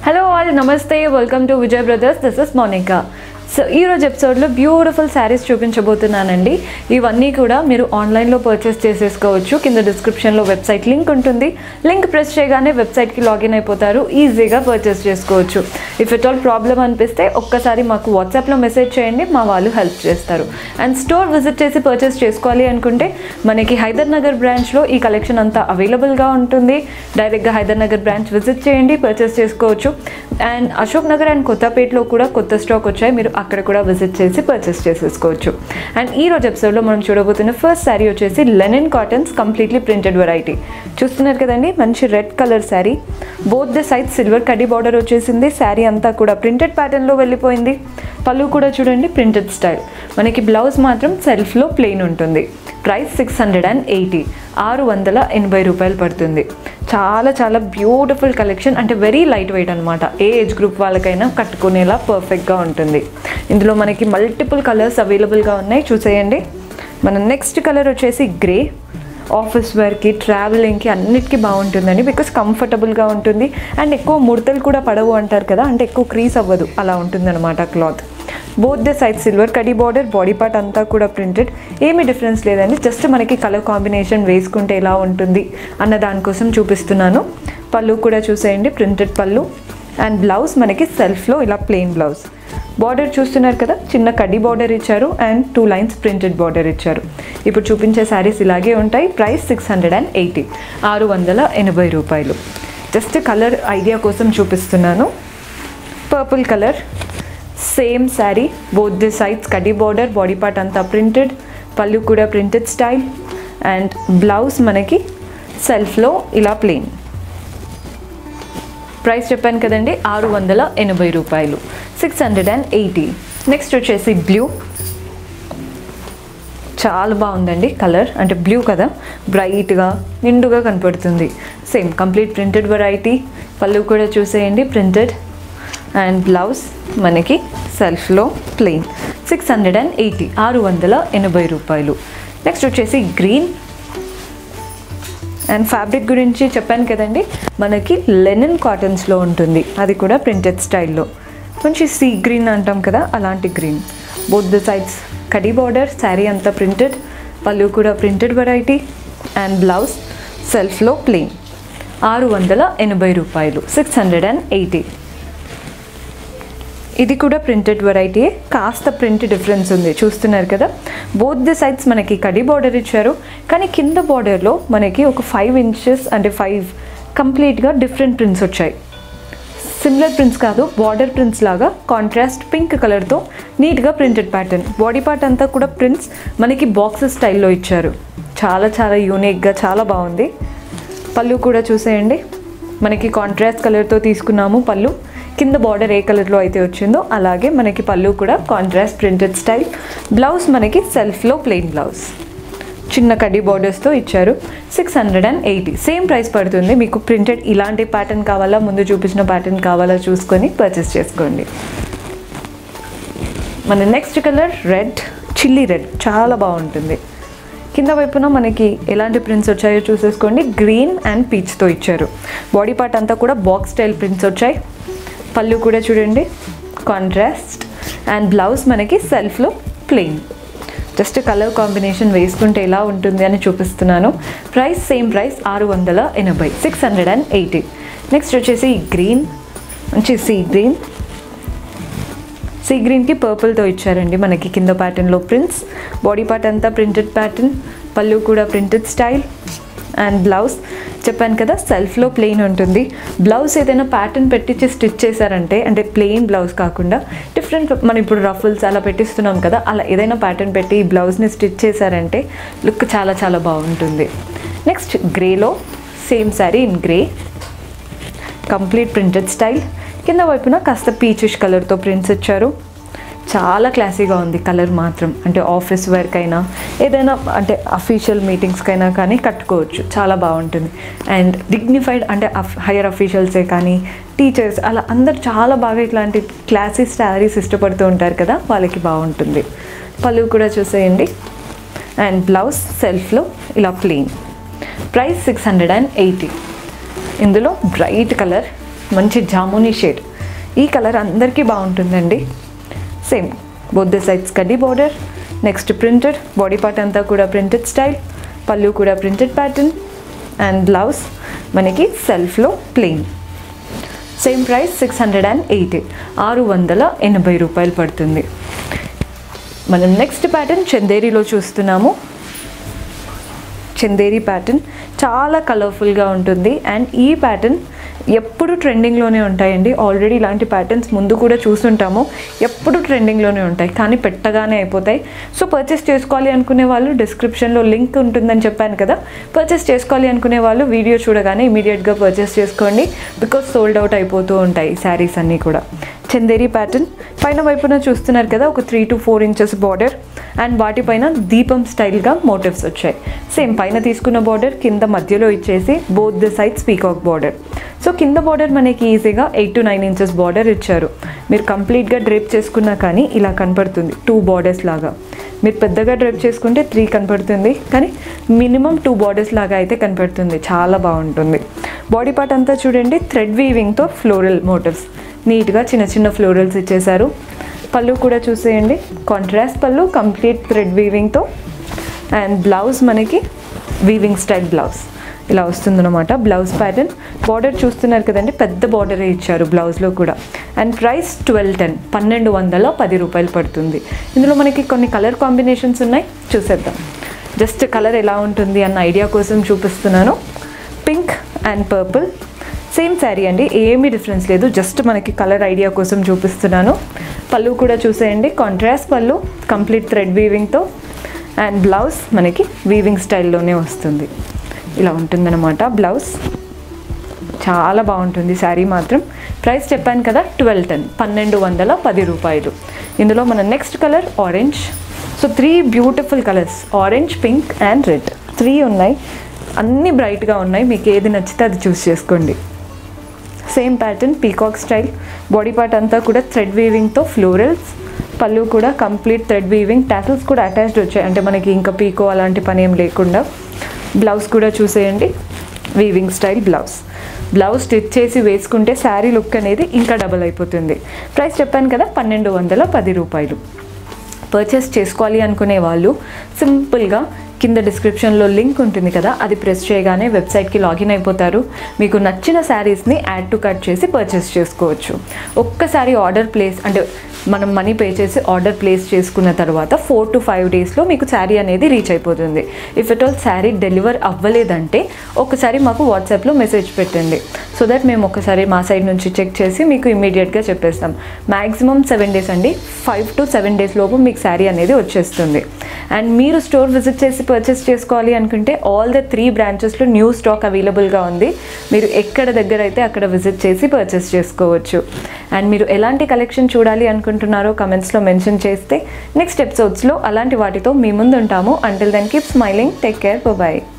hello all నమస్తే welcome to Vijay brothers this is Monica so ఈ రోజు ఎపిసోడ్లో బ్యూటిఫుల్ శారీస్ చూపించబోతున్నానండి ఇవన్నీ కూడా మీరు ఆన్లైన్లో పర్చేస్ చేసేసుకోవచ్చు కింద డిస్క్రిప్షన్లో వెబ్సైట్ లింక్ ఉంటుంది లింక్ ప్రెస్ చేయగానే వెబ్సైట్కి లాగిన్ అయిపోతారు ఈజీగా పర్చేస్ చేసుకోవచ్చు ఇఫ్ ఇట్ ఆల్ ప్రాబ్లం అనిపిస్తే ఒక్కసారి మాకు వాట్సాప్లో మెసేజ్ చేయండి మా వాళ్ళు హెల్ప్ చేస్తారు అండ్ స్టోర్ విజిట్ చేసి పర్చేస్ చేసుకోవాలి అనుకుంటే మనకి హైదర్ నగర్ బ్రాంచ్లో ఈ కలెక్షన్ అంతా అవైలబుల్గా ఉంటుంది డైరెక్ట్గా హైదర్ నగర్ బ్రాంచ్ విజిట్ చేయండి పర్చేస్ చేసుకోవచ్చు అండ్ అశోక్ నగర్ అండ్ కొత్తపేటలో కూడా కొత్త స్టాక్ వచ్చాయి మీరు అక్కడ కూడా విజిట్ చేసి పర్చేస్ చేసేసుకోవచ్చు అండ్ ఈ రోజు ఎపిసోడ్లో మనం చూడబోతున్న ఫస్ట్ శారీ వచ్చేసి linen cottons completely printed variety చూస్తున్నారు కదండి మంచి red colour sari both the side silver కడ్డీ బార్డర్ వచ్చేసింది శారీ అంతా కూడా ప్రింటెడ్ ప్యాటర్న్లో వెళ్ళిపోయింది పళ్ళు కూడా చూడండి ప్రింటెడ్ స్టైల్ మనకి బ్లౌజ్ మాత్రం సెల్ఫ్లో ప్లెయిన్ ఉంటుంది price six hundred and eighty ఆరు వందల ఎనభై రూపాయలు పడుతుంది చాలా చాలా బ్యూటిఫుల్ కలెక్షన్ అంటే వెరీ లైట్ వెయిట్ అనమాట ఏ ఏజ్ గ్రూప్ వాళ్ళకైనా కట్టుకునేలా పర్ఫెక్ట్గా ఉంటుంది ఇందులో మనకి మల్టిపుల్ కలర్స్ అవైలబుల్గా ఉన్నాయి చూసేయండి మన నెక్స్ట్ కలర్ వచ్చేసి గ్రే ఆఫీస్ వేర్కి ట్రావెలింగ్కి అన్నిటికీ బాగుంటుందండి బికాస్ కంఫర్టబుల్గా ఉంటుంది అండ్ ఎక్కువ ముడతలు కూడా పడవు అంటారు కదా అంటే ఎక్కువ క్రీస్ అవ్వదు అలా ఉంటుందన్నమాట cloth both the side silver కడీ బార్డర్ బాడీ పార్ట్ అంతా కూడా ప్రింటెడ్ ఏమీ డిఫరెన్స్ లేదండి జస్ట్ మనకి కలర్ కాంబినేషన్ వేసుకుంటే ఎలా ఉంటుంది అన్న దానికోసం చూపిస్తున్నాను పళ్ళు కూడా చూసేయండి ప్రింటెడ్ పళ్ళు అండ్ బ్లౌజ్ మనకి సెల్ఫ్లో ఇలా ప్లెయిన్ బ్లౌజ్ బార్డర్ చూస్తున్నారు కదా చిన్న కడ్డీ బార్డర్ ఇచ్చారు and two lines printed border ఇచ్చారు ఇప్పుడు చూపించే శారీస్ ఇలాగే ఉంటాయి price six hundred and eighty ఆరు వందల ఎనభై రూపాయలు జస్ట్ కలర్ ఐడియా కోసం చూపిస్తున్నాను purple colour same sari both the sides కడ్డీ బార్డర్ బాడీ పార్ట్ అంతా ప్రింటెడ్ పళ్ళు కూడా ప్రింటెడ్ స్టైల్ అండ్ బ్లౌజ్ మనకి సెల్ఫ్లో ఇలా ప్లెయిన్ ప్రైస్ చెప్పాను కదండి ఆరు వందల ఎనభై రూపాయలు six hundred and eighty next వచ్చేసి బ్లూ చాలా బాగుందండి కలర్ అంటే బ్లూ కదా బ్రైట్గా నిండుగా కనపడుతుంది సేమ్ కంప్లీట్ ప్రింటెడ్ వెరైటీ పళ్ళు కూడా చూసేయండి ప్రింటెడ్ అండ్ బ్లౌజ్ మనకి సెల్ఫ్లో plain six hundred and eighty ఆరు వందల ఎనభై రూపాయలు నెక్స్ట్ వచ్చేసి గ్రీన్ అండ్ ఫ్యాబ్రిక్ గురించి చెప్పాను కదండి మనకి లెనిన్ కాటన్స్లో ఉంటుంది అది కూడా ప్రింటెడ్ స్టైల్లో మంచి సీ గ్రీన్ అంటాం కదా అలాంటి గ్రీన్ బోత్ ద సైడ్స్ కడీ బార్డర్ శారీ అంతా ప్రింటెడ్ పళ్ళు కూడా ప్రింటెడ్ వెరైటీ అండ్ బ్లౌజ్ సెల్ఫ్లో ప్లెయిన్ ఆరు వందల ఎనభై రూపాయలు సిక్స్ హండ్రెడ్ అండ్ ఎయిటీ ఇది కూడా ప్రింటెడ్ వెరైటీ కాస్త ప్రింట్ డిఫరెన్స్ ఉంది చూస్తున్నారు కదా బోత్ ది సైడ్స్ మనకి కడి బార్డర్ ఇచ్చారు కానీ కింద బార్డర్లో మనకి ఒక ఫైవ్ ఇంచెస్ అంటే ఫైవ్ కంప్లీట్గా డిఫరెంట్ ప్రింట్స్ వచ్చాయి సిమిలర్ ప్రింట్స్ కాదు బార్డర్ ప్రింట్స్ లాగా కాంట్రాస్ట్ పింక్ కలర్తో నీట్గా ప్రింటెడ్ ప్యాటర్న్ బాడీ పార్ట్ అంతా కూడా ప్రింట్స్ మనకి బాక్సెస్ స్టైల్లో ఇచ్చారు చాలా చాలా యూనిక్గా చాలా బాగుంది పళ్ళు కూడా చూసేయండి మనకి కాంట్రాస్ట్ కలర్తో తీసుకున్నాము పళ్ళు కింద బార్డర్ ఏ కలర్లో అయితే వచ్చిందో అలాగే మనకి పళ్ళు కూడా కాంట్రాస్ట్ ప్రింటెడ్ స్టైల్ బ్లౌజ్ మనకి సెల్ఫ్లో ప్లెయిన్ బ్లౌజ్ చిన్న కడ్డీ బార్డర్స్తో ఇచ్చారు six hundred and eighty same price పడుతుంది మీకు ప్రింటెడ్ ఇలాంటి ప్యాటర్న్ కావాలా ముందు చూపించిన ప్యాటర్న్ కావాలా చూసుకొని పర్చేస్ చేసుకోండి మన next colour red chilli red చాలా బాగుంటుంది కింద వైపున మనకి ఎలాంటి ప్రింట్స్ వచ్చాయో చూసేసుకోండి గ్రీన్ అండ్ పీచ్తో ఇచ్చారు బాడీ పార్ట్ అంతా కూడా బాక్స్ స్టైల్ ప్రింట్స్ వచ్చాయి పళ్ళు కూడా చూడండి కాంట్రాస్ట్ అండ్ బ్లౌజ్ మనకి సెల్ఫ్లో ప్లెయిన్ జస్ట్ కలర్ కాంబినేషన్ వేసుకుంటే ఎలా ఉంటుంది అని చూపిస్తున్నాను ప్రైస్ సేమ్ ప్రైస్ ఆరు వందల ఎనభై six hundred and eighty next వచ్చేసి గ్రీన్ మంచి సీ గ్రీన్ సీ గ్రీన్కి పర్పుల్తో ఇచ్చారండి మనకి కింద ప్యాటర్న్లో ప్రింట్స్ బాడీ పార్ట్ అంతా ప్రింటెడ్ ప్యాటర్న్ పళ్ళు కూడా ప్రింటెడ్ స్టైల్ అండ్ బ్లౌజ్ చెప్పాను కదా సెల్ఫ్లో ప్లెయిన్ ఉంటుంది బ్లౌజ్ ఏదైనా ప్యాటర్న్ పెట్టించి స్టిచ్ చేశారంటే అంటే ప్లెయిన్ బ్లౌజ్ కాకుండా డిఫరెంట్ మనం ఇప్పుడు రఫుల్స్ అలా పెట్టిస్తున్నాం కదా అలా ఏదైనా ప్యాటర్న్ పెట్టి ఈ బ్లౌజ్ని స్టిచ్ చేశారంటే లుక్ చాలా చాలా బాగుంటుంది నెక్స్ట్ గ్రేలో same sari in grey complete printed style కింద వైపున కాస్త పీచిష్ కలర్తో ప్రింట్స్ ఇచ్చారు చాలా క్లాసీగా ఉంది కలర్ మాత్రం అంటే ఆఫీస్ వేర్కైనా ఏదైనా అంటే అఫీషియల్ మీటింగ్స్కైనా కానీ కట్టుకోవచ్చు చాలా బాగుంటుంది అండ్ డిగ్నిఫైడ్ అంటే హైయర్ అఫీషియల్సే కానీ టీచర్స్ అలా అందరు చాలా బాగా ఇట్లాంటి క్లాసీ శారీస్ ఇష్టపడుతూ ఉంటారు కదా వాళ్ళకి బాగుంటుంది పళ్ళు కూడా చూసేయండి అండ్ బ్లౌజ్ సెల్ఫ్లో ఇలా plain price six hundred and eighty ఇందులో బ్రైట్ కలర్ మంచి జామునీ షేడ్ ఈ కలర్ అందరికీ బాగుంటుందండి సేమ్ బోత్ ద సైడ్స్ కడ్డీ border next printed body part అంతా కూడా ప్రింటెడ్ స్టైల్ పళ్ళు కూడా ప్రింటెడ్ ప్యాటర్న్ అండ్ బ్లౌజ్ మనకి సెల్ఫ్లో plain same price six hundred and eighty ఆరు వందల ఎనభై రూపాయలు పడుతుంది మనం నెక్స్ట్ ప్యాటర్న్ చందేరిలో చూస్తున్నాము చందేరి ప్యాటర్న్ చాలా కలర్ఫుల్గా ఉంటుంది అండ్ ఈ ప్యాటర్న్ ఎప్పుడు ట్రెండింగ్లోనే ఉంటాయండి ఆల్రెడీ ఇలాంటి ప్యాటర్న్స్ ముందు కూడా చూస్తుంటాము ఎప్పుడు ట్రెండింగ్లోనే ఉంటాయి కానీ పెట్టగానే అయిపోతాయి సో పర్చేస్ చేసుకోవాలి అనుకునే వాళ్ళు డిస్క్రిప్షన్లో లింక్ ఉంటుందని చెప్పాను కదా పర్చేస్ చేసుకోవాలి అనుకునే వాళ్ళు వీడియో చూడగానే ఇమీడియట్గా పర్చేస్ చేసుకోండి బికాస్ సోల్డ్ అవుట్ అయిపోతూ ఉంటాయి శారీస్ అన్నీ కూడా చందేరి ప్యాటర్న్ పైన వైపున చూస్తున్నారు కదా ఒక three to four inches border and వాటిపైన దీపం స్టైల్గా మోటివ్స్ వచ్చాయి సేమ్ పైన తీసుకున్న బార్డర్ కింద మధ్యలో ఇచ్చేసి both the sides peacock border so కింద బార్డర్ మనకి ఈజీగా eight to nine inches border ఇచ్చారు మీరు కంప్లీట్గా డ్రేప్ చేసుకున్నా కానీ ఇలా కనపడుతుంది టూ బార్డర్స్ లాగా మీరు పెద్దగా డ్రేప్ చేసుకుంటే త్రీ కనపడుతుంది కానీ మినిమం టూ బార్డర్స్ లాగా అయితే కనపడుతుంది చాలా బాగుంటుంది బాడీ పార్ట్ అంతా చూడండి థ్రెడ్ వీవింగ్తో ఫ్లోరల్ మోటివ్స్ నీట్గా చిన్న చిన్న ఫ్లోరల్స్ ఇచ్చేసారు పళ్ళు కూడా చూసేయండి కాంట్రాస్ట్ పళ్ళు కంప్లీట్ థ్రెడ్ వీవింగ్తో అండ్ బ్లౌజ్ మనకి వీవింగ్ స్టైల్ బ్లౌజ్ ఇలా వస్తుందన్నమాట బ్లౌజ్ ప్యాటర్న్ బార్డర్ చూస్తున్నారు కదండి పెద్ద బార్డరే ఇచ్చారు బ్లౌజ్లో కూడా అండ్ ప్రైస్ ట్వెల్వ్ టెన్ పన్నెండు వందల పది రూపాయలు పడుతుంది ఇందులో మనకి కొన్ని కలర్ కాంబినేషన్స్ ఉన్నాయి చూసేద్దాం జస్ట్ కలర్ ఎలా ఉంటుంది అన్న ఐడియా కోసం చూపిస్తున్నాను pink and purple same sari అండి ఏమీ డిఫరెన్స్ లేదు జస్ట్ మనకి కలర్ ఐడియా కోసం చూపిస్తున్నాను పళ్ళు కూడా చూసేయండి కాంట్రాస్ట్ పళ్ళు కంప్లీట్ థ్రెడ్ వీవింగ్తో అండ్ బ్లౌజ్ మనకి వీవింగ్ స్టైల్లోనే వస్తుంది ఇలా ఉంటుందన్నమాట బ్లౌజ్ చాలా బాగుంటుంది శారీ మాత్రం ప్రైస్ చెప్పాను కదా ట్వెల్వ్ టెన్ పన్నెండు వందల పది రూపాయలు ఇందులో మన next colour orange so three beautiful colours orange pink and red three ఉన్నాయి అన్నీ బ్రైట్గా ఉన్నాయి మీకు ఏది నచ్చితే అది చూస్ చేసుకోండి same pattern peacock style body part అంతా కూడా థ్రెడ్ వీవింగ్తో ఫ్లోరల్స్ పళ్ళు కూడా కంప్లీట్ థ్రెడ్ వీవింగ్ టాసిల్స్ కూడా అటాచ్డ్ వచ్చాయి అంటే మనకి ఇంకా పీకో అలాంటి పని ఏం లేకుండా బ్లౌజ్ కూడా చూసేయండి weaving style blouse blouse stitch చేసి వేసుకుంటే శారీ లుక్ అనేది ఇంకా డబుల్ అయిపోతుంది ప్రైస్ చెప్పాను కదా పన్నెండు వందల పది రూపాయలు పర్చేస్ చేసుకోవాలి అనుకునే వాళ్ళు సింపుల్గా కింద డిస్క్రిప్షన్లో లింక్ ఉంటుంది కదా అది ప్రెస్ చేయగానే వెబ్సైట్కి లాగిన్ అయిపోతారు మీకు నచ్చిన శారీస్ని యాడ్ టు కట్ చేసి పర్చేస్ చేసుకోవచ్చు ఒక్కసారి ఆర్డర్ ప్లేస్ అంటే మనం మనీ పే చేసి ఆర్డర్ ప్లేస్ చేసుకున్న తర్వాత ఫోర్ టు ఫైవ్ డేస్లో మీకు శారీ అనేది రీచ్ అయిపోతుంది if at all sari deliver అవ్వలేదంటే ఒకసారి మాకు వాట్సాప్లో మెసేజ్ పెట్టండి సో దట్ మేము ఒకసారి మా సైడ్ నుంచి చెక్ చేసి మీకు ఇమీడియట్గా చెప్పేస్తాం మ్యాక్సిమం సెవెన్ డేస్ అండి ఫైవ్ టు సెవెన్ డేస్ లోపు మీకు శారీ అనేది వచ్చేస్తుంది అండ్ మీరు స్టోర్ విజిట్ చేసి పర్చేస్ చేసుకోవాలి అనుకుంటే ఆల్ ద త్రీ బ్రాంచెస్లో న్యూ స్టాక్ అవైలబుల్గా ఉంది మీరు ఎక్కడ దగ్గర అయితే అక్కడ విజిట్ చేసి పర్చేస్ చేసుకోవచ్చు అండ్ మీరు ఎలాంటి కలెక్షన్ చూడాలి అనుకుంటున్నారో కమెంట్స్లో మెన్షన్ చేస్తే నెక్స్ట్ ఎపిసోడ్స్లో అలాంటి వాటితో మీ ముందు ఉంటాము until then keep smiling take care bye